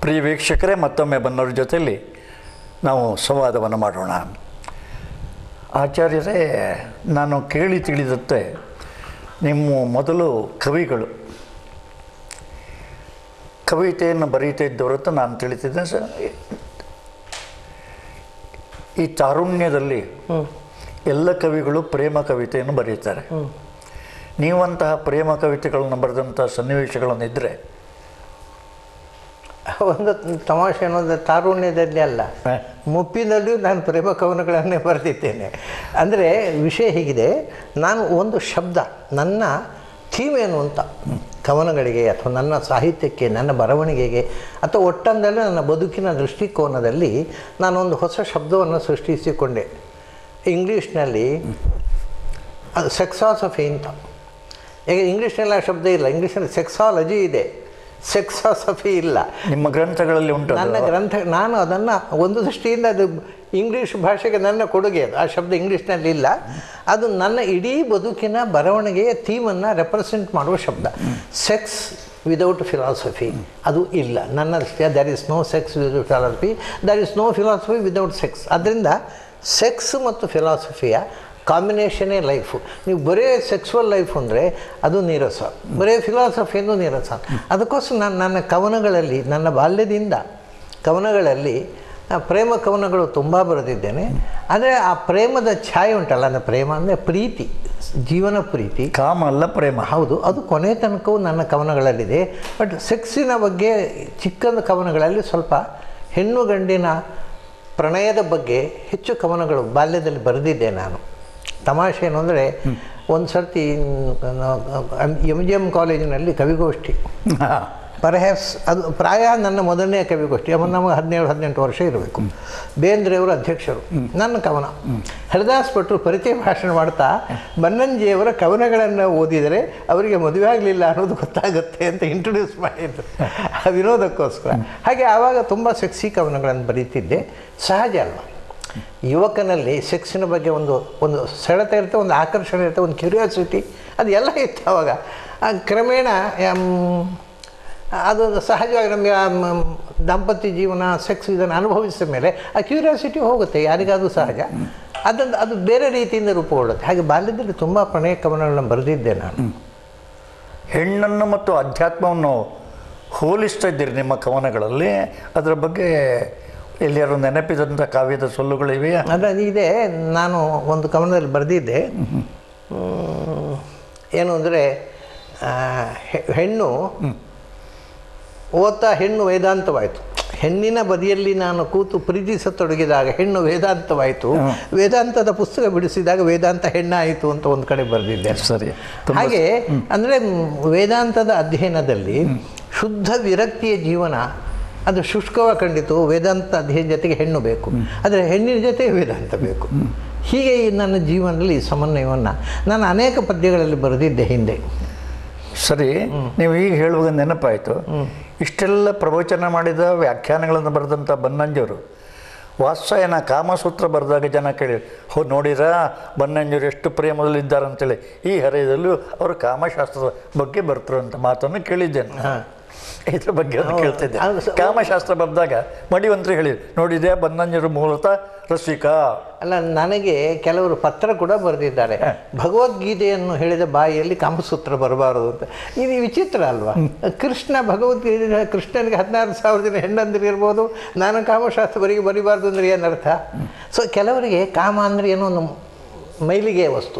ಪ್ರಿಯ ವೀಕ್ಷಕರೇ ಮತ್ತೊಮ್ಮೆ ಬನ್ನೋರ ಜೊತೆಯಲ್ಲಿ ನಾವು ಸಂವಾದವನ್ನು ಮಾಡೋಣ ಆಚಾರ್ಯರೇ ನಾನು ಕೇಳಿ ತಿಳಿದಂತೆ ನಿಮ್ಮ ಮೊದಲು ಕವಿಗಳು ಕವಿತೆಯನ್ನು ಬರೀತಾ ಇದ್ದವರು ಅಂತ ನಾನು ತಿಳಿತಿದ್ದೆ ಸ ಈ ತಾರುಣ್ಯದಲ್ಲಿ ಎಲ್ಲ ಕವಿಗಳು ಪ್ರೇಮ ಕವಿತೆಯನ್ನು ಬರೀತಾರೆ ನೀವಂತಹ ಪ್ರೇಮ ಕವಿತೆಗಳನ್ನು ಬರೆದಂಥ ಸನ್ನಿವೇಶಗಳನ್ನಿದ್ದರೆ ಒಂದು ತಮಾಷೆ ಅನ್ನೋದು ತಾರುಣ್ಯದಲ್ಲಿ ಅಲ್ಲ ಮುಪ್ಪಿನಲ್ಲಿಯೂ ನಾನು ಪ್ರೇಮ ಕವನಗಳನ್ನೇ ಬರೆದಿದ್ದೇನೆ ಅಂದರೆ ವಿಷಯ ಹೀಗಿದೆ ನಾನು ಒಂದು ಶಬ್ದ ನನ್ನ ಥೀಮ್ ಏನು ಅಂತ ಕವನಗಳಿಗೆ ಅಥವಾ ನನ್ನ ಸಾಹಿತ್ಯಕ್ಕೆ ನನ್ನ ಬರವಣಿಗೆಗೆ ಅಥವಾ ಒಟ್ಟಂದಲ್ಲೇ ನನ್ನ ಬದುಕಿನ ದೃಷ್ಟಿಕೋನದಲ್ಲಿ ನಾನೊಂದು ಹೊಸ ಶಬ್ದವನ್ನು ಸೃಷ್ಟಿಸಿಕೊಂಡೆ ಇಂಗ್ಲೀಷ್ನಲ್ಲಿ ಅದು ಸೆಕ್ಸಾಸಫಿ ಅಂತ ಈಗ ಇಂಗ್ಲೀಷ್ನಲ್ಲಿ ಆ ಶಬ್ದ ಇಲ್ಲ ಇಂಗ್ಲೀಷ್ನಲ್ಲಿ ಸೆಕ್ಸಾಲಜಿ ಇದೆ ಸೆಕ್ಸಾಸಫಿ ಇಲ್ಲ ನಿಮ್ಮ ಗ್ರಂಥಗಳಲ್ಲಿ ಉಂಟು ಅದು? ನನ್ನ ಗ್ರಂಥ ನಾನು ಅದನ್ನು ಒಂದು ದೃಷ್ಟಿಯಿಂದ ಅದು ಇಂಗ್ಲೀಷ್ ಭಾಷೆಗೆ ನನ್ನ ಕೊಡುಗೆ ಅದು ಆ ಶಬ್ದ ಇಂಗ್ಲೀಷ್ನಲ್ಲಿ ಇಲ್ಲ ಅದು ನನ್ನ ಇಡೀ ಬದುಕಿನ ಬರವಣಿಗೆಯ ಥೀಮನ್ನು ರೆಪ್ರೆಸೆಂಟ್ ಮಾಡುವ ಶಬ್ದ ಸೆಕ್ಸ್ ವಿದೌಟ್ ಫಿಲಾಸಫಿ ಅದು ಇಲ್ಲ ನನ್ನ ದೃಷ್ಟಿಯ there is no sex without philosophy there is no philosophy without sex ಅದರಿಂದ ಸೆಕ್ಸ್ ಮತ್ತು ಫಿಲಾಸಫಿಯ ಕಾಂಬಿನೇಷನೇ ಲೈಫು ನೀವು ಬರೇ ಸೆಕ್ಸುವಲ್ ಲೈಫ್ ಅಂದರೆ ಅದು ನೀರಸ ಬರೇ ಫಿಲಾಸಫಿಯನ್ನು ನೀರಸ ಅದಕ್ಕೋಸ್ಕರ ನಾನು ನನ್ನ ಕವನಗಳಲ್ಲಿ ನನ್ನ ಬಾಲ್ಯದಿಂದ ಕವನಗಳಲ್ಲಿ ಆ, ಪ್ರೇಮ ಕವನಗಳು ತುಂಬ ಬರೆದಿದ್ದೇನೆ ಆದರೆ ಆ ಪ್ರೇಮದ ಛಾಯೆ ಉಂಟಲ್ಲ ನನ್ನ ಪ್ರೇಮ ಅಂದರೆ ಪ್ರೀತಿ ಜೀವನ ಪ್ರೀತಿ ಕಾಮ ಅಲ್ಲ ಪ್ರೇಮ ಹೌದು ಅದು ಕೊನೆ ತನಕವೂ ನನ್ನ ಕವನಗಳಲ್ಲಿದೆ ಬಟ್ ಸೆಕ್ಸಿನ ಬಗ್ಗೆ ಚಿಕ್ಕದ ಕವನಗಳಲ್ಲಿ ಸ್ವಲ್ಪ ಹೆಣ್ಣು ಗಂಡಿನ ಪ್ರಣಯದ ಬಗ್ಗೆ ಹೆಚ್ಚು ಕವನಗಳು ಬಾಲ್ಯದಲ್ಲಿ ಬರೆದಿದ್ದೆ ನಾನು ತಮಾಷೆ ಏನು ಅಂದರೆ ಒಂದು ಸರ್ತಿ ಎಮ್ ಜಿ ಎಮ್ ಕಾಲೇಜಿನಲ್ಲಿ ಕವಿಗೋಷ್ಠಿ ಪರ್ಹ್ಯಾಪ್ಸ್ ಅದು ಪ್ರಾಯ ನನ್ನ ಮೊದಲನೇ ಕವಿಗೋಷ್ಠಿ ಅವ ನಮಗೆ ಹದಿನೇಳು ಹದಿನೆಂಟು ವರ್ಷ ಇರಬೇಕು ಬೇಂದ್ರೆಯವರು ಅಧ್ಯಕ್ಷರು ನನ್ನ ಕವನ ಹರಿದಾಸ್ ಭಟ್ರು ಪರಿಚಯ ಭಾಷಣ ಮಾಡ್ತಾ ಬನ್ನಂಜಿಯವರ ಕವನಗಳನ್ನು ಓದಿದರೆ ಅವರಿಗೆ ಮದುವೆ ಆಗಲಿಲ್ಲ ಅನ್ನೋದು ಗೊತ್ತಾಗುತ್ತೆ ಅಂತ ಇಂಟ್ರೊಡ್ಯೂಸ್ ಮಾಡಿದ್ರು ಆ ವಿನೋದಕ್ಕೋಸ್ಕರ ಹಾಗೆ ಆವಾಗ ತುಂಬ ಸೆಕ್ಸಿ ಕವನಗಳನ್ನು ಬರೀತಿದ್ದೆ ಸಹಜ ಅಲ್ವಾ ಯುವಕನಲ್ಲಿ ಸೆಕ್ಸಿನ ಬಗ್ಗೆ ಒಂದು ಒಂದು ಸೆಳೆತ ಇರುತ್ತೆ ಒಂದು ಆಕರ್ಷಣೆ ಇರುತ್ತೆ ಒಂದು ಕ್ಯೂರಿಯಾಸಿಟಿ ಅದು ಎಲ್ಲ ಇತ್ತು ಅವಾಗ ಆ ಕ್ರಮೇಣ ಆಮ್, ಅದು ಸಹಜವಾಗಿ ನಮಗೆ ಆ ಮ್, ದಾಂಪತ್ಯ ಜೀವನ ಸೆಕ್ಸ್ ಇದನ್ನು ಅನುಭವಿಸಿದ ಮೇಲೆ ಆ ಕ್ಯೂರಿಯಾಸಿಟಿ ಹೋಗುತ್ತೆ ಯಾರಿಗಾದ್ರೂ ಸಹಜ ಅದನ್ನು ಅದು ಬೇರೆ ರೀತಿಯಿಂದ ರೂಪುಗೊಳ್ಳುತ್ತೆ ಹಾಗೆ ಬಾಲ್ಯದಲ್ಲಿ ತುಂಬ ಪ್ರಣಯ ಕವನಗಳನ್ನ ಬರೆದಿದ್ದೆ ನಾನು ಹೆಣ್ಣನ್ನು ಮತ್ತು ಅಧ್ಯಾತ್ಮವನ್ನು ಹೋಲಿಸ್ತಾ ಇದ್ದೀರಿ ನಿಮ್ಮ ಕವನಗಳಲ್ಲಿ ಅದರ ಬಗ್ಗೆ ಎಲ್ಲಿಯಾರು ನೆನಪಿದಂಥ ಕಾವ್ಯದ ಸೊಲ್ಲುಗಳಿವೆಯಾ ಅದು ಇದೆ ನಾನು ಒಂದು ಕವನದಲ್ಲಿ ಬರೆದಿದ್ದೆ ಏನು ಅಂದರೆ ಹೆಣ್ಣು ಓದ್ತಾ ಹೆಣ್ಣು ವೇದಾಂತವಾಯಿತು ಹೆಣ್ಣಿನ ಬದಿಯಲ್ಲಿ ನಾನು ಕೂತು ಪ್ರೀತಿಸತೊಡಗಿದಾಗ ಹೆಣ್ಣು ವೇದಾಂತವಾಯಿತು ವೇದಾಂತದ ಪುಸ್ತಕ ಬಿಡಿಸಿದಾಗ ವೇದಾಂತ ಹೆಣ್ಣಾಯಿತು ಅಂತ ಒಂದು ಕಡೆ ಬರೆದಿದ್ದೆ ಸರಿ ತುಂಬ ಹಾಗೆ ಅಂದರೆ ವೇದಾಂತದ ಅಧ್ಯಯನದಲ್ಲಿ ಶುದ್ಧ ವಿರಕ್ತಿಯ ಜೀವನ ಅದು ಶುಷ್ಕವಾಗಿ ಕಂಡಿತು ವೇದಾಂತ ಅಧ್ಯಯನ ಜೊತೆಗೆ ಹೆಣ್ಣು ಬೇಕು ಆದರೆ ಹೆಣ್ಣಿನ ಜೊತೆ ವೇದಾಂತ ಬೇಕು ಹೀಗೆ ಈ ನನ್ನ ಜೀವನದಲ್ಲಿ ಈ ಸಮನ್ವಯವನ್ನು ನಾನು ಅನೇಕ ಪದ್ಯಗಳಲ್ಲಿ ಬರೆದಿದ್ದೆ ಹಿಂದೆ ಸರಿ ನೀವು ಈಗ ಹೇಳುವಾಗ ನೆನಪಾಯಿತು ಇಷ್ಟೆಲ್ಲ ಪ್ರವಚನ ಮಾಡಿದ ವ್ಯಾಖ್ಯಾನಗಳನ್ನು ಬರೆದಂಥ ಬನ್ನಂಜವರು ವಾತ್ಸಾಯನ ಕಾಮಸೂತ್ರ ಬರೆದಾಗ ಜನ ಕೇಳಿ ಹೋ ನೋಡಿರಾ ಬನ್ನಂಜರು ಎಷ್ಟು ಪ್ರೇಮದಲ್ಲಿದ್ದಾರೆ ಅಂತೇಳಿ ಈ ಹರೆಯದಲ್ಲೂ ಅವರು ಕಾಮಶಾಸ್ತ್ರದ ಬಗ್ಗೆ ಬರ್ತಾರೆ ಅಂತ ಮಾತನ್ನು ಕೇಳಿದ್ದೇನೆ ಇದ್ರ ಬಗ್ಗೆ ಒಂದು ಕೇಳ್ತಿದ್ದೆ ಅದು ಸ- ಕಾಮಶಾಸ್ತ್ರ ಬರೆದಾಗ ಮಡಿವಂತರು ಹೇಳಿ ನೋಡಿದೆ ಬನ್ನಂಜರು ಮೂಲತಃ ರಸಿಕಾ ಅಲ್ಲ ನನಗೆ ಕೆಲವರು ಪತ್ರ ಕೂಡ ಬರೆದಿದ್ದಾರೆ ಭಗವದ್ಗೀತೆಯನ್ನು ಹೇಳಿದ ಬಾಯಿಯಲ್ಲಿ ಕಾಮಸೂತ್ರ ಬರಬಾರದು ಅಂತ ಇದು ವಿಚಿತ್ರ ಅಲ್ವಾ ಕೃಷ್ಣ ಭಗವದ್ಗೀತೆ ಕೃಷ್ಣನಿಗೆ ಹದಿನಾರು ಸಾವಿರ ಜನ ಹೆಣ್ಣಂದಿರು ಇರ್ಬೋದು ನಾನು ಕಾಮಶಾಸ್ತ್ರವರಿಗೆ ಬರಿಬಾರ್ದು ಅಂದರೆ ಏನರ್ಥ ಸೊ ಕೆಲವರಿಗೆ ಕಾಮ ಅಂದರೆ ಏನೋ ಒಂದು ಮೈಲಿಗೆ ವಸ್ತು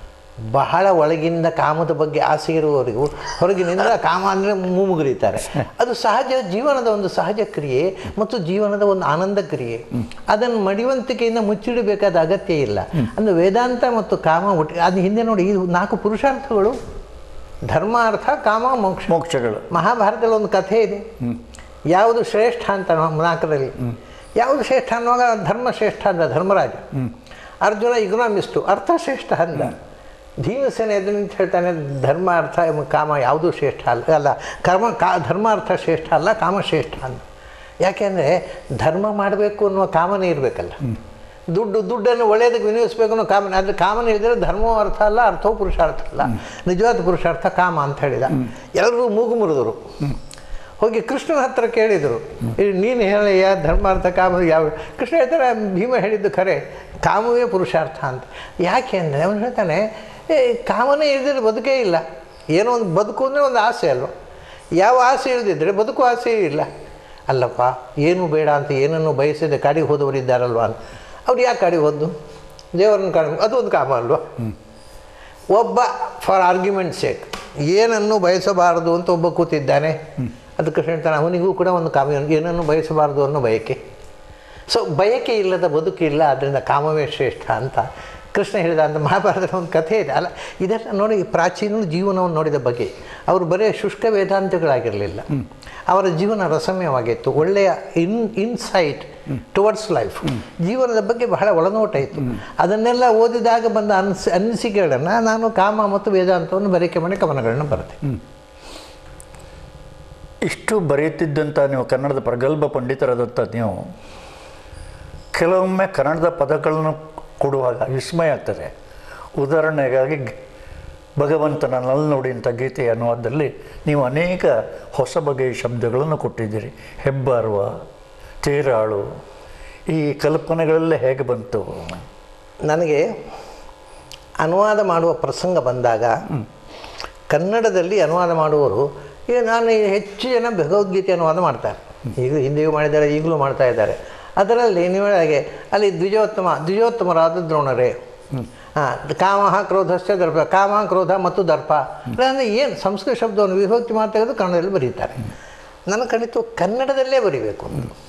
ಬಹಳ ಒಳಗಿಂದ ಕಾಮದ ಬಗ್ಗೆ ಆಸೆ ಇರುವವರಿಗೂ ಹೊರಗಿನಿಂದ ಕಾಮ ಅಂದರೆ ಮುಗುರಿತಾರೆ ಅದು ಸಹಜ ಜೀವನದ ಒಂದು ಸಹಜ ಕ್ರಿಯೆ ಮತ್ತು ಜೀವನದ ಒಂದು ಆನಂದ ಕ್ರಿಯೆ ಅದನ್ನು ಮಡಿವಂತಿಕೆಯಿಂದ ಮುಚ್ಚಿಡಬೇಕಾದ ಅಗತ್ಯ ಇಲ್ಲ ಅಂದರೆ ವೇದಾಂತ ಮತ್ತು ಕಾಮ ಒಟ್ಟು ಅದು ಹಿಂದೆ ನೋಡಿ ಇದು ನಾಲ್ಕು ಪುರುಷಾರ್ಥಗಳು ಧರ್ಮ ಅರ್ಥ ಕಾಮ ಮೋಕ್ಷ ಮೋಕ್ಷಗಳು ಮಹಾಭಾರತದಲ್ಲಿ ಒಂದು ಕಥೆ ಇದೆ ಯಾವುದು ಶ್ರೇಷ್ಠ ಅಂತ ನಾವು ನಾಲ್ಕರಲ್ಲಿ ಯಾವುದು ಶ್ರೇಷ್ಠ ಅನ್ನುವಾಗ ಧರ್ಮ ಶ್ರೇಷ್ಠ ಅಂದ ಧರ್ಮರಾಜ ಅರ್ಜುನ ಇಗ್ನಾಮಿಸ್ಟು ಅರ್ಥ ಶ್ರೇಷ್ಠ ಅಂದ ಭೀಮಸೇನ ಎದುರು ನಿಂತು ಹೇಳ್ತಾನೆ ಧರ್ಮ ಅರ್ಥ ಎಂ- ಕಾಮ ಯಾವುದೂ ಶ್ರೇಷ್ಠ ಅಲ್ಲ ಅಲ್ಲ ಕರ್ಮ ಕಾ ಧರ್ಮ ಅರ್ಥ ಶ್ರೇಷ್ಠ ಅಲ್ಲ ಕಾಮ ಶ್ರೇಷ್ಠ ಅಂತ ಯಾಕೆಂದರೆ ಧರ್ಮ ಮಾಡಬೇಕು ಅನ್ನುವ ಕಾಮನೆ ಇರಬೇಕಲ್ಲ ದುಡ್ಡು ದುಡ್ಡನ್ನು ಒಳ್ಳೆಯದಕ್ಕೆ ವಿನಿಯೋಗಿಸ್ಬೇಕು ಅನ್ನೋ ಕಾಮನೆ ಆದರೆ ಕಾಮನೆ ಹೇಳಿದರೆ ಧರ್ಮವೂ ಅರ್ಥ ಅಲ್ಲ ಅರ್ಥವೂ ಪುರುಷಾರ್ಥ ಅಲ್ಲ ನಿಜವಾದ ಪುರುಷಾರ್ಥ ಕಾಮ ಅಂತ ಹೇಳಿದ ಎಲ್ಲರೂ ಮೂಗು ಮುರಿದರು ಹೋಗಿ ಕೃಷ್ಣನ ಹತ್ರ ಕೇಳಿದರು ನೀನು ಹೇಳಯ್ಯ ಧರ್ಮಾರ್ಥ ಕಾಮ ಯಾವ ಕೃಷ್ಣ ಹೇಳ್ತಾರೆ ಭೀಮ ಹೇಳಿದ್ದು ಖರೆ ಕಾಮವೇ ಪುರುಷಾರ್ಥ ಅಂತ ಯಾಕೆ ಅಂದರೆ ಅವನು ಹೇಳ್ತಾನೆ ಏ ಕಾಮನೇ ಇಲ್ದಿದ್ರೆ ಬದುಕೇ ಇಲ್ಲ ಏನೋ ಒಂದು ಬದುಕು ಅಂದರೆ ಒಂದು ಆಸೆ ಅಲ್ವ ಯಾವ ಆಸೆ ಇಲ್ದಿದ್ರೆ ಬದುಕು ಆಸೆ ಇಲ್ಲ ಅಲ್ಲಪ್ಪ ಏನು ಬೇಡ ಅಂತ ಏನನ್ನು ಬಯಸದೆ ಕಾಡಿಗೆ ಹೋದವರಿದ್ದಾರಲ್ವ ಅಂತ ಅವ್ರು ಯಾಕೆ ಕಾಡಿಗೆ ಹೋದ್ದು ದೇವರನ್ನು ಕಾಣ ಅದು ಒಂದು ಕಾಮ ಅಲ್ವಾ ಒಬ್ಬ ಫಾರ್ ಆರ್ಗ್ಯುಮೆಂಟ್ ಸೇಕ್ ಏನನ್ನು ಬಯಸಬಾರದು ಅಂತ ಒಬ್ಬ ಕೂತಿದ್ದಾನೆ ಅದಕ್ಕೆ ಹೇಳ್ತಾನೆ ಅವನಿಗೂ ಕೂಡ ಒಂದು ಕಾಮ ಏನನ್ನು ಬಯಸಬಾರದು ಅನ್ನೋ ಬಯಕೆ ಸೊ ಬಯಕೆ ಇಲ್ಲದ ಬದುಕಿಲ್ಲ ಅದರಿಂದ ಕಾಮವೇ ಶ್ರೇಷ್ಠ ಅಂತ ಕೃಷ್ಣ ಹೇಳಿದ ಅಂತ ಮಹಾಭಾರತದ ಒಂದು ಕಥೆ ಇದೆ ಅಲ್ಲ ಇದೆಲ್ಲ ನೋಡಿ ಪ್ರಾಚೀನ ಜೀವನವನ್ನು ನೋಡಿದ ಬಗ್ಗೆ ಅವರು ಬರೀ ಶುಷ್ಕ ವೇದಾಂತಗಳಾಗಿರಲಿಲ್ಲ ಅವರ ಜೀವನ ರಸಮಯವಾಗಿತ್ತು ಒಳ್ಳೆಯ ಇನ್ ಇನ್ಸೈಟ್ ಟುವರ್ಡ್ಸ್ ಲೈಫ್ ಜೀವನದ ಬಗ್ಗೆ ಬಹಳ ಒಳನೋಟ ಇತ್ತು ಅದನ್ನೆಲ್ಲ ಓದಿದಾಗ ಬಂದ ಅನಿಸ್ ಅನಿಸಿಕೆಗಳನ್ನು ನಾನು ಕಾಮ ಮತ್ತು ವೇದಾಂತವನ್ನು ಬರೀಕೆ ಮಾಡಿ ಕವನಗಳನ್ನು ಬರೆದೆ ಇಷ್ಟು ಬರೆಯುತ್ತಿದ್ದಂಥ ನೀವು ಕನ್ನಡದ ಪ್ರಗಲ್ಭ ಪಂಡಿತರಾದಂಥ ನೀವು ಕೆಲವೊಮ್ಮೆ ಕನ್ನಡದ ಪದಗಳನ್ನು ಕೊಡುವಾಗ ವಿಸ್ಮಯ ಆಗ್ತದೆ ಉದಾಹರಣೆಗಾಗಿ ಗ್- ಭಗವಂತನ ನಲ್ ನುಡಿ ಅಂತ ಗೀತೆಯ ಅನುವಾದದಲ್ಲಿ ನೀವು ಅನೇಕ ಹೊಸ ಬಗೆಯ ಶಬ್ದಗಳನ್ನು ಕೊಟ್ಟಿದ್ದೀರಿ ಹೆಬ್ಬಾರುವ ತೇರಾಳು ಈ ಕಲ್ಪನೆಗಳೆಲ್ಲ ಹೇಗೆ ಬಂತು ನನಗೆ ಅನುವಾದ ಮಾಡುವ ಪ್ರಸಂಗ ಬಂದಾಗ ಕನ್ನಡದಲ್ಲಿ ಅನುವಾದ ಮಾಡುವವರು ಈಗ ನಾನು ಈ ಹೆಚ್ಚು ಜನ ಭಗವದ್ಗೀತೆ ಅನುವಾದ ಮಾಡ್ತಾರೆ ಈಗ ಹಿಂದೆಯೂ ಮಾಡಿದ್ದಾರೆ ಈಗಲೂ ಮಾಡ್ತಾ ಇದ್ದಾರೆ ಅದರಲ್ಲಿ ನೀವು ಹಾಗೆ ಅಲ್ಲಿ ದ್ವಿಜೋತ್ತಮ ದ್ವಿಜೋತ್ತಮರಾದ ದ್ರೋಣರೇ ಹಾಂ ಕಾಮ ಕ್ರೋಧಶ್ಚ ದರ್ಪ ಕಾಮ ಕ್ರೋಧ ಮತ್ತು ದರ್ಪ ಅಂದರೆ ಏನು ಸಂಸ್ಕೃತ ಶಬ್ದವನ್ನು ವಿಭಕ್ತಿ ಮಾಡಿ ತೆಗೆದು ಕನ್ನಡದಲ್ಲಿ ಬರೀತಾರೆ ನನ್ನ ಖಂಡಿತ ಕನ್ನಡದಲ್ಲೇ ಬರೀಬೇಕು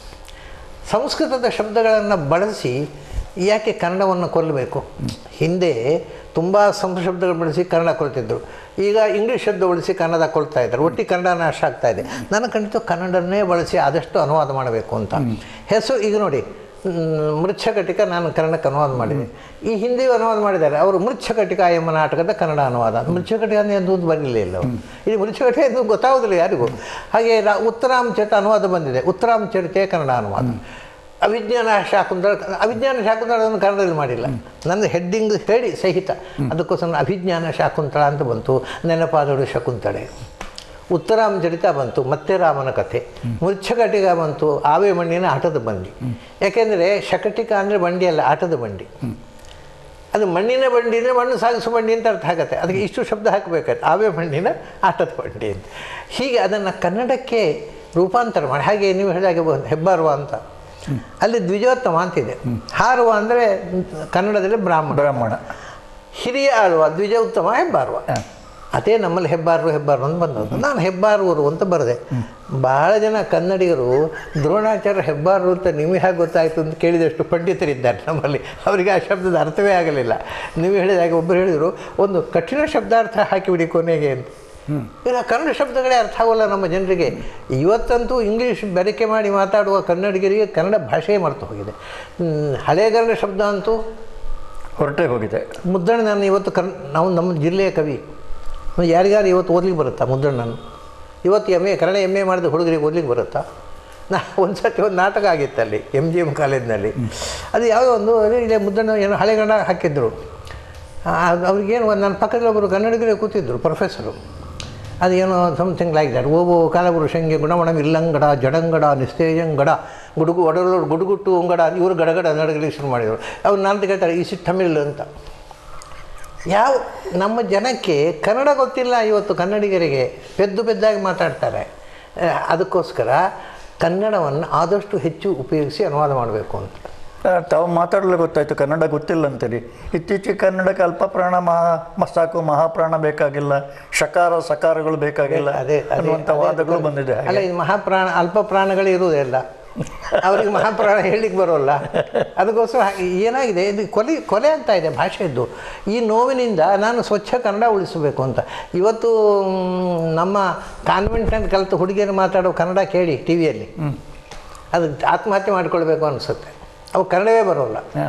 ಸಂಸ್ಕೃತದ ಶಬ್ದಗಳನ್ನು ಬಳಸಿ ಯಾಕೆ ಕನ್ನಡವನ್ನು ಕೊಲ್ಲಬೇಕು ಹಿಂದೆ ತುಂಬ ಸಂಸ್ಕೃತ ಶಬ್ದಗಳು ಬಳಸಿ ಕನ್ನಡ ಕೊಲ್ತಿದ್ರು ಈಗ ಇಂಗ್ಲೀಷ್ ಶಬ್ದ ಬಳಸಿ ಕನ್ನಡ ಕೊಳ್ತಾ ಇದ್ದಾರೆ ಒಟ್ಟಿ ಕನ್ನಡ ನಾಶ ಆಗ್ತಾ ಇದೆ ನನ್ನ ಖಂಡಿತ ಕನ್ನಡನ್ನೇ ಬಳಸಿ ಆದಷ್ಟು ಅನುವಾದ ಮಾಡಬೇಕು ಅಂತ ಹೆಸರು ಈಗ ನೋಡಿ ಮ್, ಮೃಚ್ಛಕಟಿಕ ನಾನು ಕನ್ನಡಕ್ಕೆ ಅನುವಾದ ಮಾಡಿದೆ ಈ ಹಿಂದಿಯೂ ಅನುವಾದ ಮಾಡಿದ್ದಾರೆ ಅವರು ಮೃಚ್ಛಕಟಿಕ ಎಂಬ ನಾಟಕದ ಕನ್ನಡ ಅನುವಾದ ಮೃಚ್ಛಕಟಿಕ ಅಂದರೆ ಎಂದು ಬರಲಿಲ್ಲ ಇಲ್ಲ ಅವರು. ಇದು ಮೃಚ್ಛಕಟಿಕ ಎಂದು ಗೊತ್ತಾಗೋದಿಲ್ಲ ಯಾರಿಗೂ ಹಾಗೆ ರಾ ಉತ್ತರಾಂಚರಿತ ಅನುವಾದ ಬಂದಿದೆ ಉತ್ತರಾಂಚರಿತೆಯ ಕನ್ನಡ ಅನುವಾದ ಅವಿಜ್ಞಾನ ಶಾಕುಂತಳ ಅವಿಜ್ಞಾನ ಶಾಕುಂತಳವನ್ನು ಕನ್ನಡದಲ್ಲಿ ಮಾಡಿಲ್ಲ ನನ್ನ ಹೆಡ್ಡಿಂಗ್ ಹೇಳಿ ಸಹಿತ ಅದಕ್ಕೋಸ್ಕರ ಅಭಿಜ್ಞಾನ ಶಾಕುಂತಳ ಅಂತ ಬಂತು ನೆನಪಾದಳು ಶಕುಂತಳೆ ಉತ್ತರಾಂಚರಿತ ಬಂತು ಮತ್ತೆ ರಾಮನ ಕಥೆ ಮೃಚ್ಛಕಟಿಕ ಬಂತು ಆವೆ ಮಣ್ಣಿನ ಆಟದ ಬಂಡಿ ಯಾಕೆಂದರೆ ಶಕಟಿಕ ಅಂದರೆ ಬಂಡಿ ಅಲ್ಲ ಆಟದ ಬಂಡಿ ಅದು ಮಣ್ಣಿನ ಬಂಡಿ ಅಂದರೆ ಮಣ್ಣು ಸಾಗಿಸುವ ಬಂಡಿ ಅಂತ ಅರ್ಥ ಆಗುತ್ತೆ ಅದಕ್ಕೆ ಇಷ್ಟು ಶಬ್ದ ಹಾಕಬೇಕಾದ್ರೆ ಆವೆ ಮಣ್ಣಿನ ಆಟದ ಬಂಡಿ ಅಂತ ಹೀಗೆ ಅದನ್ನು ಕನ್ನಡಕ್ಕೆ ರೂಪಾಂತರ ಮಾಡಿ ಹಾಗೆ ನೀವು ಹೇಳಿದಾಗೆ ಬಂದು ಹೆಬ್ಬಾರುವ ಅಂತ ಅಲ್ಲಿ ದ್ವಿಜೋತ್ತಮ ಅಂತಿದೆ ಹಾರುವ ಅಂದರೆ ಕನ್ನಡದಲ್ಲಿ ಬ್ರಾಹ್ಮಣ ಬ್ರಾಹ್ಮಣ ಹಿರಿಯ ಆಳುವ ದ್ವಿಜೋತ್ತಮ ಹೆಬ್ಬಾರುವ ಹ. ಅದೇ ನಮ್ಮಲ್ಲಿ ಹೆಬ್ಬಾರರು ಹೆಬ್ಬಾರು ಅಂತ ಬಂದದ್ದು ನಾನು ಹೆಬ್ಬಾರೂರು ಅಂತ ಬರೆದೆ ಭಾಳ ಜನ ಕನ್ನಡಿಗರು ದ್ರೋಣಾಚಾರ್ಯ ಹೆಬ್ಬಾರರು ಅಂತ ನಿಮಗೆ ಹೇಗೆ ಗೊತ್ತಾಯಿತು ಅಂತ ಕೇಳಿದಷ್ಟು ಪಂಡಿತರಿದ್ದಾರೆ ನಮ್ಮಲ್ಲಿ ಅವರಿಗೆ ಆ ಶಬ್ದದ ಅರ್ಥವೇ ಆಗಲಿಲ್ಲ ನೀವು ಹೇಳಿದಾಗ ಒಬ್ಬರು ಹೇಳಿದರು ಒಂದು ಕಠಿಣ ಶಬ್ದಾರ್ಥ ಹಾಕಿಬಿಡಿ ಕೊನೆಗೆ ಅಂತ ಇಲ್ಲ ಕನ್ನಡ ಶಬ್ದಗಳೇ ಅರ್ಥ ಆಗೋಲ್ಲ ನಮ್ಮ ಜನರಿಗೆ ಇವತ್ತಂತೂ ಇಂಗ್ಲೀಷ್ ಬೆರಕೆ ಮಾಡಿ ಮಾತಾಡುವ ಕನ್ನಡಿಗರಿಗೆ ಕನ್ನಡ ಭಾಷೆಯೇ ಮರೆತು ಹೋಗಿದೆ ಹ್ಮ್, ಹಳೆಯ ಕನ್ನಡ ಶಬ್ದ ಅಂತೂ ಹೊರಟೇ ಹೋಗಿದೆ ಮುದ್ದಣ್ಣ ನಾನು ಇವತ್ತು ಕನ್ ನಾವು ನಮ್ಮ ಜಿಲ್ಲೆಯ ಕವಿ ಯಾರಿಗಾರು ಇವತ್ತು ಓದ್ಲಿಕ್ಕೆ ಬರುತ್ತಾ ಮುದ್ದಣ್ಣನು ಇವತ್ತು M A Kannada M A ಮಾಡಿದ ಹುಡುಗರಿಗೆ ಓದ್ಲಿಕ್ಕೆ ಬರುತ್ತಾ ನಾ ಒಂದು ಸತಿ ಒಂದು ನಾಟಕ ಆಗಿತ್ತು ಅಲ್ಲಿ ಎಮ್ ಜಿ ಎಮ್ ಕಾಲೇಜಿನಲ್ಲಿ ಅದು ಯಾವುದೋ ಒಂದು ಅದೇ ಇಲ್ಲೇ ಮುದ್ದಣ್ಣ ಏನೋ ಹಳೆ ಗಂಡ ಹಾಕಿದ್ರು ಅವ್ರಿಗೇನು ಒಂದು ನನ್ನ ಪಕ್ಕದಲ್ಲಿ ಒಬ್ಬರು ಕನ್ನಡಿಗರೇ ಕೂತಿದ್ರು ಪ್ರೊಫೆಸರು ಅದು ಏನೋ ಸಮಥಿಂಗ್ ಲೈಕ್ ದಟ್ ಓಬೋ ಕಾಲಪುರುಷಂಗೆ ಗುಣಮಣಂ ಇಲ್ಲಂಗಡ ಜಡಂಗಡ ನಿಸ್ತೇಜಂಗಡ ಗುಡುಗು ಒಡಲೋಡು ಗುಡುಗುಟ್ಟು ಉಂಗಡ ಇವರು ಗಡಗಡ ನಡಗಲಿಕ್ಕೆ ಶುರು ಮಾಡಿದರು ಅವ್ರು ನಾನು ಕೇಳ್ತಾರೆ ಈ ಸಿಟ್ ತಮಿಳ್ ಅಂತ ಯಾವ ನಮ್ಮ ಜನಕ್ಕೆ ಕನ್ನಡ ಗೊತ್ತಿಲ್ಲ ಇವತ್ತು ಕನ್ನಡಿಗರಿಗೆ ಪೆದ್ದು ಪೆದ್ದಾಗಿ ಮಾತಾಡ್ತಾರೆ ಆ, ಅದಕ್ಕೋಸ್ಕರ ಕನ್ನಡವನ್ನು ಆದಷ್ಟು ಹೆಚ್ಚು ಉಪಯೋಗಿಸಿ ಅನುವಾದ ಮಾಡಬೇಕು ಅಂತ ಆ, ತಾವು ಮಾತಾಡಲು ಗೊತ್ತಾಯ್ತು ಕನ್ನಡ ಗೊತ್ತಿಲ್ಲ ಅಂತೀರಿ ಇತ್ತೀಚೆಗೆ ಕನ್ನಡಕ್ಕೆ ಅಲ್ಪ ಪ್ರಾಣ ಮಹಾ ಮ- ಸಾಕು ಮಹಾಪ್ರಾಣ ಬೇಕಾಗಿಲ್ಲ ಶಕಾರ ಸಕಾರಗಳು ಬೇಕಾಗಿಲ್ಲ ಅದೇ ಅದೇ- ಅನ್ನುವಂಥ ಅದೇ ವಾದಗಳು ಬಂದಿದೆ ಅಲ್ಲ ಇದು ಮಹಾಪ್ರಾಣ ಅಲ್ಪ ಪ್ರಾಣಗಳು ಇರುವುದಿಲ್ಲ ಅವರಿಗೆ ಮಹಾಪ್ರಾಣ ಹೇಳಲಿಕ್ಕೆ ಬರೋಲ್ಲ ಅದಕ್ಕೋಸ್ಕರ ಹಾಗೆ ಏನಾಗಿದೆ ಇದು ಕೊಲೆ ಕೊಲೆ ಆಗ್ತಾ ಇದೆ ಭಾಷೆಯದ್ದು ಈ ನೋವಿನಿಂದ ನಾನು ಸ್ವಚ್ಛ ಕನ್ನಡ ಉಳಿಸಬೇಕು ಅಂತ ಇವತ್ತು ಮ್, ನಮ್ಮ ಕಾನ್ವೆಂಟ್ನಲ್ಲಿ ಕಲಿತು ಹುಡುಗಿಯರು ಮಾತಾಡೋ ಕನ್ನಡ ಕೇಳಿ ಟಿ ವಿಯಲ್ಲಿ ಅದು ಆತ್ಮಹತ್ಯೆ ಮಾಡಿಕೊಳ್ಬೇಕು ಅನಿಸುತ್ತೆ ಅವು ಕನ್ನಡವೇ ಬರೋಲ್ಲ ಹಾ.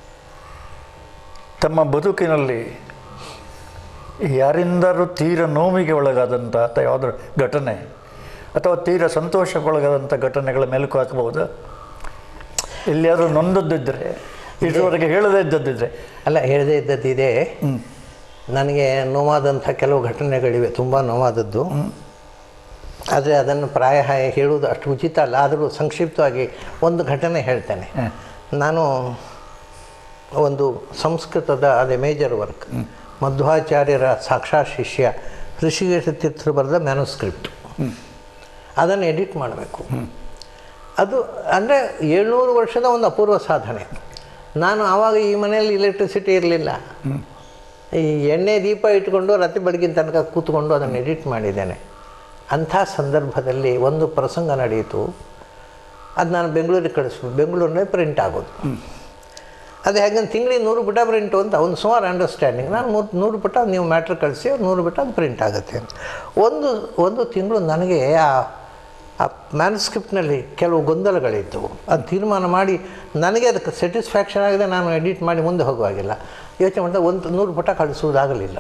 ತಮ್ಮ ಬದುಕಿನಲ್ಲಿ ಯಾರಿಂದಾದ್ರೂ ತೀರ ನೋವಿಗೆ ಒಳಗಾದಂಥ ಅಥವಾ ಯಾವುದಾದ್ರು ಘಟನೆ ಅಥವಾ ತೀರ ಸಂತೋಷಕ್ಕೊಳಗಾದಂಥ ಘಟನೆಗಳ ಮೆಲುಕು ಹಾಕಬಹುದಾ ಎಲ್ಲಿಯಾದರೂ ನೊಂದದ್ದಿದ್ದರೆ ಇದುವರೆಗೆ ಹೇಳದೇ ಇದ್ದದ್ದಿದ್ರೆ ಅಲ್ಲ ಹೇಳದೇ ಇದ್ದದ್ದಿದೆ ನನಗೆ ನೋವಾದಂಥ ಕೆಲವು ಘಟನೆಗಳಿವೆ ತುಂಬ ನೋವಾದದ್ದು ಆದರೆ ಅದನ್ನು ಪ್ರಾಯ ಹೇಳುವುದು ಅಷ್ಟು ಉಚಿತ ಅಲ್ಲ ಆದರೂ ಸಂಕ್ಷಿಪ್ತವಾಗಿ ಒಂದು ಘಟನೆ ಹೇಳ್ತೇನೆ ನಾನು ಒಂದು ಸಂಸ್ಕೃತದ ಅದೇ ಮೇಜರ್ ವರ್ಕ್ ಮಧ್ವಾಚಾರ್ಯರ ಸಾಕ್ಷಾತ್ ಶಿಷ್ಯ ಋಷಿಕೇಶ ತೀರ್ಥರು ಬರೆದ ಮ್ಯಾನುಸ್ಕ್ರಿಪ್ಟ್ ಅದನ್ನು ಎಡಿಟ್ ಮಾಡಬೇಕು ಅದು ಅಂದರೆ ಏಳ್ನೂರು ವರ್ಷದ ಒಂದು ಅಪೂರ್ವ ಸಾಧನೆ ನಾನು ಆವಾಗ ಈ ಮನೆಯಲ್ಲಿ ಇಲೆಕ್ಟ್ರಿಸಿಟಿ ಇರಲಿಲ್ಲ ಈ ಎಣ್ಣೆ ದೀಪ ಇಟ್ಕೊಂಡು ರಾತ್ರಿ ಬೆಳಗಿನ ತನಕ ಕೂತ್ಕೊಂಡು ಅದನ್ನು ಎಡಿಟ್ ಮಾಡಿದ್ದೇನೆ ಅಂಥ ಸಂದರ್ಭದಲ್ಲಿ ಒಂದು ಪ್ರಸಂಗ ನಡೆಯಿತು ಅದು ನಾನು ಬೆಂಗಳೂರಿಗೆ ಕಳಿಸ್ಬೇಕು ಬೆಂಗಳೂರಿನಲ್ಲಿ ಪ್ರಿಂಟ್ ಆಗೋದು ಅದು ಹೇಗೆ ತಿಂಗಳಿಗೆ ನೂರು ಪುಟ ಪ್ರಿಂಟು ಅಂತ ಒಂದು ಸುಮಾರು ಅಂಡರ್ಸ್ಟ್ಯಾಂಡಿಂಗ್ ನಾನು ಮೂರು ನೂರು ಪುಟ ನೀವು ಮ್ಯಾಟ್ರ್ ಕಳಿಸಿ ನೂರು ಪುಟ ಅದು ಪ್ರಿಂಟ್ ಆಗುತ್ತೆ ಅಂತ ಒಂದು ಒಂದು ತಿಂಗಳು ನನಗೆ ಆ ಆ ಮ್ಯಾನುಸ್ಕ್ರಿಪ್ಟ್ನಲ್ಲಿ ಕೆಲವು ಗೊಂದಲಗಳಿದ್ದವು ಅದು ತೀರ್ಮಾನ ಮಾಡಿ ನನಗೆ ಅದಕ್ಕೆ ಸ್ಯಾಟಿಸ್ಫ್ಯಾಕ್ಷನ್ ಆಗಿದೆ ನಾನು ಎಡಿಟ್ ಮಾಡಿ ಮುಂದೆ ಹೋಗುವಾಗಿಲ್ಲ ಯೋಚನೆ ಮಾಡಿದಾಗ ಒಂದು ನೂರು ಪುಟ ಕಳಿಸುವುದಾಗಲಿಲ್ಲ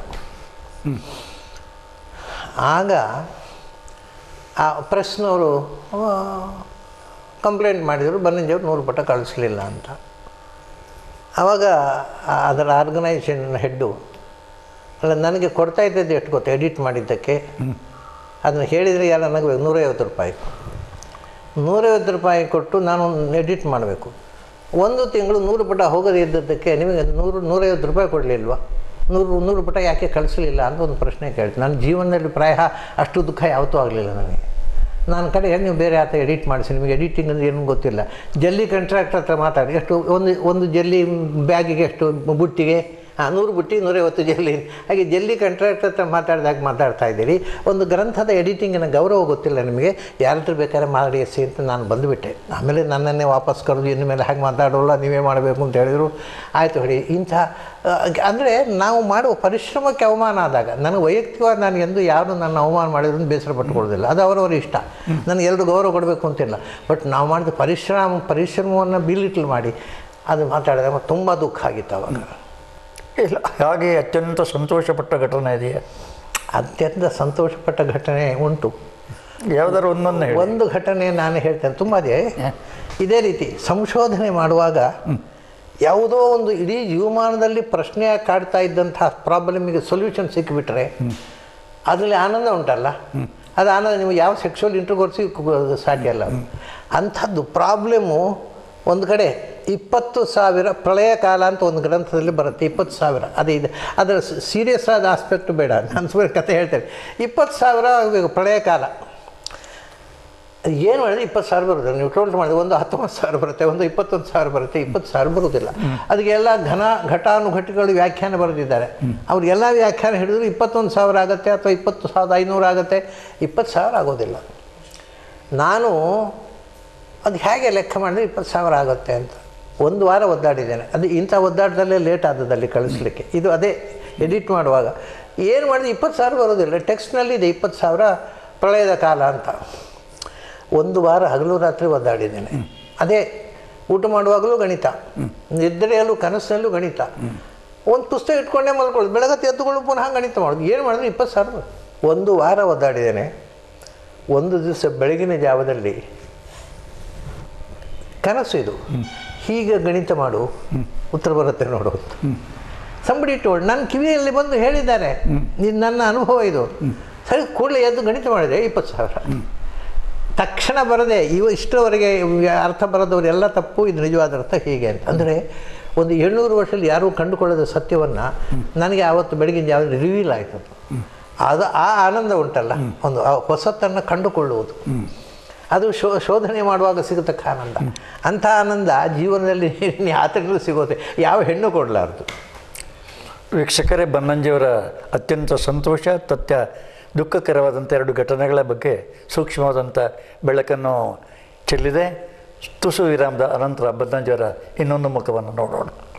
ಆಗ ಆ ಪ್ರೆಸ್ನವರು ಕಂಪ್ಲೇಂಟ್ ಮಾಡಿದರು ಬನ್ನಂಜಿಯವರು ನೂರು ಪುಟ ಕಳಿಸ್ಲಿಲ್ಲ ಅಂತ ಆವಾಗ ಆ- ಅದರ ಆರ್ಗನೈಸೇಷನ್ ಹೆಡ್ಡು ಅಲ್ಲ ನನಗೆ ಕೊಡ್ತಾ ಇದ್ದದ್ದು ಎಷ್ಟು ಗೊತ್ತಾ ಎಡಿಟ್ ಮಾಡಿದ್ದಕ್ಕೆ ಅದನ್ನು ಹೇಳಿದರೆ ಯಾರು ನನಗೆ ನೂರೈವತ್ತು ರೂಪಾಯಿ ನೂರೈವತ್ತು ರೂಪಾಯಿ ಕೊಟ್ಟು ನಾನು ಎಡಿಟ್ ಮಾಡಬೇಕು ಒಂದು ತಿಂಗಳು ನೂರು ಪುಟ ಹೋಗದೇ ಇದ್ದದ್ದಕ್ಕೆ ನಿಮಗೆ ನೂರು ನೂರೈವತ್ತು ರೂಪಾಯಿ ಕೊಡಲಿಲ್ವಾ ನೂರು ನೂರು ಪುಟ ಯಾಕೆ ಕಳಿಸಲಿಲ್ಲ ಅಂತ ಒಂದು ಪ್ರಶ್ನೆ ಕೇಳ್ತೀನಿ ನನ್ನ ಜೀವನದಲ್ಲಿ ಪ್ರಾಯ ಅಷ್ಟು ದುಃಖ ಯಾವತ್ತೂ ಆಗಲಿಲ್ಲ ನನಗೆ ನಾನು ಕಡೆ ನೀವು ಬೇರೆ ಆತ ಎಡಿಟ್ ಮಾಡಿಸಿ ನಿಮಗೆ ಎಡಿಟಿಂಗ್ ಅಂದರೆ ಏನು ಗೊತ್ತಿಲ್ಲ ಜಲ್ಲಿ ಕಾಂಟ್ರಾಕ್ಟ್ ಹತ್ರ ಮಾತಾಡಿ ಎಷ್ಟು ಒಂದು ಒಂದು ಜಲ್ಲಿ ಬ್ಯಾಗಿಗೆ ಎಷ್ಟು ಬುಟ್ಟಿಗೆ ಹಾಂ ನೂರು ಬುಟ್ಟಿ ನೂರೈವತ್ತು ಜಲ್ಲಿ ಹಾಗೆ ಜಲ್ಲಿ ಕಾಂಟ್ರಾಕ್ಟ್ ಹತ್ರ ಮಾತಾಡಿದಾಗ ಮಾತಾಡ್ತಾ ಇದ್ದೀರಿ ಒಂದು ಗ್ರಂಥದ ಎಡಿಟಿಂಗಿನ ಗೌರವ ಗೊತ್ತಿಲ್ಲ ನಿಮಗೆ ಯಾರ ಹತ್ರ ಬೇಕಾದ್ರೆ ಮಾಡಿ ಎಸಿ ಅಂತ ನಾನು ಬಂದುಬಿಟ್ಟೆ ಆಮೇಲೆ ನನ್ನನ್ನೇ ವಾಪಸ್ ಕರೆದು ಇನ್ನು ಮೇಲೆ ಹಾಗೆ ಮಾತಾಡೋಲ್ಲ ನೀವೇ ಮಾಡಬೇಕು ಅಂತ ಹೇಳಿದರು ಆಯಿತು ಹೇಳಿ ಇಂಥ ಅಂದರೆ ನಾವು ಮಾಡುವ ಪರಿಶ್ರಮಕ್ಕೆ ಅವಮಾನ ಆದಾಗ ನನಗೆ ವೈಯಕ್ತಿಕವಾಗಿ ನಾನು ಎಂದು ಯಾರು ನನ್ನ ಅವಮಾನ ಮಾಡಿದ್ರು ಬೇಸರ ಪಟ್ಟುಕೊಳ್ಳೋದಿಲ್ಲ ಅದು ಅವರವರ ಇಷ್ಟ ನನಗೆ ಎಲ್ಲರೂ ಗೌರವ ಕೊಡಬೇಕು ಅಂತಿಲ್ಲ ಬಟ್ ನಾವು ಮಾಡಿದ ಪರಿಶ್ರಮ ಪರಿಶ್ರಮವನ್ನು ಬಿಲಿಟ್ಲ್ ಮಾಡಿ ಅದು ಮಾತಾಡಿದಾಗ ತುಂಬ ದುಃಖ ಆಗಿತ್ತು ಅವಾಗ ಇಲ್ಲ ಹಾಗೆ ಅತ್ಯಂತ ಸಂತೋಷಪಟ್ಟ ಘಟನೆ ಇದೆಯಾ ಅತ್ಯಂತ ಸಂತೋಷಪಟ್ಟ ಘಟನೆ ಉಂಟು ಯಾವ್ದಾದ್ರು ಒಂದೊಂದು ಹೇಳಿ ಒಂದು ಘಟನೆ ನಾನು ಹೇಳ್ತೇನೆ ತುಂಬ ಇದೆ ಇದೇ ರೀತಿ ಸಂಶೋಧನೆ ಮಾಡುವಾಗ ಯಾವುದೋ ಒಂದು ಇಡೀ ಜೀವಮಾನದಲ್ಲಿ ಪ್ರಶ್ನೆ ಕಾಡ್ತಾ ಇದ್ದಂತಹ ಪ್ರಾಬ್ಲಮಿಗೆ ಸೊಲ್ಯೂಷನ್ ಸಿಕ್ಕಿಬಿಟ್ರೆ ಅದರಲ್ಲಿ ಆನಂದ ಉಂಟಲ್ಲ ಅದು ಆನಂದ ನೀವು ಯಾವ ಸೆಕ್ಷುವಲ್ ಇಂಟರ್ಕೋರ್ಸಿ ಸಾಧ್ಯ ಅಲ್ಲ ಅಂಥದ್ದು ಪ್ರಾಬ್ಲಮ್ಮು ಒಂದು ಕಡೆ ಇಪ್ಪತ್ತು ಸಾವಿರ ಪ್ರಳಯ ಕಾಲ ಅಂತ ಒಂದು ಗ್ರಂಥದಲ್ಲಿ ಬರುತ್ತೆ ಇಪ್ಪತ್ತು ಸಾವಿರ ಅದೇ ಇದೆ ಅದರ ಸೀರಿಯಸ್ ಆದ ಆಸ್ಪೆಕ್ಟ್ ಬೇಡ ನಾನು ಸುಮ್ಮನೆ ಕತೆ ಹೇಳ್ತೇನೆ ಇಪ್ಪತ್ತು ಸಾವಿರ ಇವಾಗ ಪ್ರಳಯ ಕಾಲ ಏನು ಮಾಡಿದ್ರೆ ಇಪ್ಪತ್ತು ಸಾವಿರ ಬರುತ್ತೆ ನೀವು ಟೋಟಲ್ ಮಾಡಿದ್ರೆ ಒಂದು ಹತ್ತೊಂಬತ್ತು ಸಾವಿರ ಬರುತ್ತೆ ಒಂದು ಇಪ್ಪತ್ತೊಂದು ಸಾವಿರ ಬರುತ್ತೆ ಇಪ್ಪತ್ತು ಸಾವಿರ ಬರುವುದಿಲ್ಲ ಅದಕ್ಕೆಲ್ಲ ಘನ ಘಟಾನುಘಟಿಗಳು ವ್ಯಾಖ್ಯಾನ ಬರೆದಿದ್ದಾರೆ ಅವ್ರಿಗೆಲ್ಲ ವ್ಯಾಖ್ಯಾನ ಹಿಡಿದ್ರು ಇಪ್ಪತ್ತೊಂದು ಸಾವಿರ ಆಗುತ್ತೆ ಅಥವಾ ಇಪ್ಪತ್ತು ಸಾವಿರದ ಐನೂರು ಆಗುತ್ತೆ ಇಪ್ಪತ್ತು ಸಾವಿರ ಆಗೋದಿಲ್ಲ ನಾನು ಅದು ಹೇಗೆ ಲೆಕ್ಕ ಮಾಡಿದ್ರೆ ಇಪ್ಪತ್ತು ಸಾವಿರ ಆಗುತ್ತೆ ಅಂತ ಒಂದು ವಾರ ಒದ್ದಾಡಿದ್ದೇನೆ ಅದು ಇಂಥ ಒದ್ದಾಟದಲ್ಲೇ ಲೇಟ್ ಆದದಲ್ಲಿ ಕಳಿಸ್ಲಿಕ್ಕೆ ಇದು ಅದೇ ಎಡಿಟ್ ಮಾಡುವಾಗ ಏನು ಮಾಡಿದ್ರೆ ಇಪ್ಪತ್ತು ಸಾವಿರ ಬರೋದಿಲ್ಲ ಟೆಕ್ಸ್ಟ್ನಲ್ಲಿ ಇದೆ ಇಪ್ಪತ್ತು ಸಾವಿರ ಪ್ರಳಯದ ಕಾಲ ಅಂತ ಒಂದು ವಾರ ಹಗಲು ರಾತ್ರಿ ಒದ್ದಾಡಿದ್ದೇನೆ ಅದೇ ಊಟ ಮಾಡುವಾಗಲೂ ಗಣಿತ ನಿದ್ರೆಯಲ್ಲೂ ಕನಸಿನಲ್ಲೂ ಗಣಿತ ಒಂದು ಪುಸ್ತಕ ಇಟ್ಕೊಂಡೇ ಮಲ್ಕೊಳ್ಳೋದು ಬೆಳಗತ್ತೆ ಎತ್ತುಕೊಂಡು ಪುನಃ ಗಣಿತ ಮಾಡೋದು ಏನು ಮಾಡಿದ್ರೆ ಇಪ್ಪತ್ತು ಸಾವಿರ ಒಂದು ವಾರ ಒದ್ದಾಡಿದ್ದೇನೆ ಒಂದು ದಿವಸ ಬೆಳಗಿನ ಜಾವದಲ್ಲಿ ಕನಸು ಇದು ಹೀಗೆ ಗಣಿತ ಮಾಡು ಉತ್ತರ ಬರುತ್ತೆ ನೋಡು ಸಂಬಡಿ ಟೋಲ್ಡ್ ನನ್ನ ಕಿವಿಯಲ್ಲಿ ಬಂದು ಹೇಳಿದ್ದಾರೆ ಇದು ನನ್ನ ಅನುಭವ ಇದು ಸರಿ ಕೂಡಲೇ ಎದ್ದು ಗಣಿತ ಮಾಡಿದೆ ಇಪ್ಪತ್ತು ಸಾವಿರ ತಕ್ಷಣ ಬರದೆ ಇವ ಇಷ್ಟರವರೆಗೆ ಅರ್ಥ ಬರೋದವರೆಲ್ಲ ತಪ್ಪು ಇದು ನಿಜವಾದ ಅರ್ಥ ಹೀಗೆ ಅಂತ ಅಂದರೆ ಒಂದು ಏಳ್ನೂರು ವರ್ಷದಲ್ಲಿ ಯಾರೂ ಕಂಡುಕೊಳ್ಳದ ಸತ್ಯವನ್ನು ನನಗೆ ಆವತ್ತು ಬೆಳಗಿನ ಜಾವ ರಿವೀಲ್ ಆಯಿತು ಅದು ಆ ಆನಂದ ಉಂಟಲ್ಲ ಒಂದು ಆ ಹೊಸತನ್ನು ಕಂಡುಕೊಳ್ಳುವುದು ಅದು ಶೋ ಶೋಧನೆ ಮಾಡುವಾಗ ಸಿಗತಕ್ಕ ಆನಂದ ಅಂಥ ಆನಂದ ಜೀವನದಲ್ಲಿ ಯಾತ್ರೆಗಳು ಸಿಗೋದೆ ಯಾವ ಹೆಣ್ಣು ಕೊಡಲಾರ್ದು ವೀಕ್ಷಕರೇ ಬನ್ನಂಜಿಯವರ ಅತ್ಯಂತ ಸಂತೋಷ ತಥ್ಯ ದುಃಖಕರವಾದಂಥ ಎರಡು ಘಟನೆಗಳ ಬಗ್ಗೆ ಸೂಕ್ಷ್ಮವಾದಂಥ ಬೆಳಕನ್ನು ಚೆಲ್ಲಿದೆ ತುಸು ವಿರಾಮದ ಅನಂತರ ಬನ್ನಂಜಿಯವರ ಇನ್ನೊಂದು ಮುಖವನ್ನು ನೋಡೋಣ